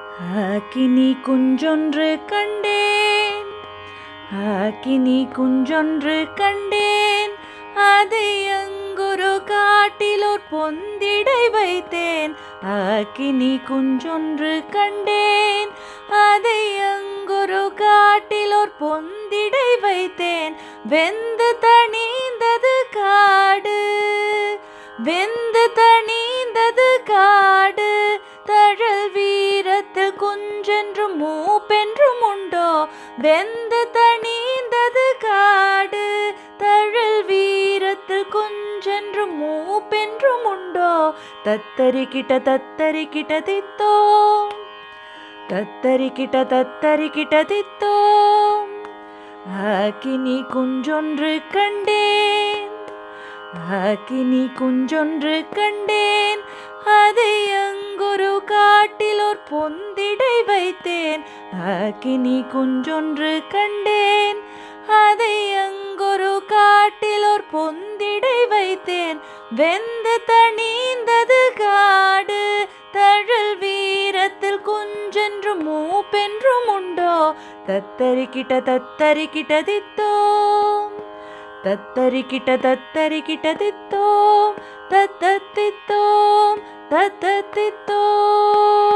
அக்கினி குஞ்சொன்று கண்டேன் அக்கினி குஞ்சொன்று கண்டேன் அதை அங்குரு காட்டிலோர் பொந்திடை வைத்தேன் அக்கினி குஞ்சொன்று கண்டேன் அதை அங்குரு காட்டிலோர் பொந்திடை வைத்தேன் வெந்து தணிந்தது காடு வெந்து தணிந்தது காடு தழல் வீரத்தில் குஞ்சென்றும் மூப்பென்றும் உண்டோ வெந்து தணிந்தது காடு தழல் வீரத்தில் குஞ்சென்றும் மூப்பென்றும் உண்டோ தத்தரிக்கிட்ட தத்தரிக்கிட்ட தித்தோ தத்தரிக்கிட்ட தத்தரிக்கிட்ட தித்தோ அக்கினி குஞ்சொன்று கண்டேன் அக்கினி குஞ்சொன்று கண்டேன் அதை அங்குரு காட்டிலோர் பொந்திடை வைத்தேன் அக்கினி குஞ்சொன்று கண்டேன் அதை அங்குரு காட்டிலோர் பொந்திடை வைத்தேன் வெந்து தணிந்தது காடு தழல் வீரத்தில் குஞ்சென்றும் மூப்பென்றும் உண்டோ தத்தரிக்கிட்ட தத்தரிக்கிட்ட தித்தோம் தத்தரிக்கிட்ட தத்தரிக்கிட்ட தித்தோம் தத்தத்தித்தோம் தத்தத்தித்தோம்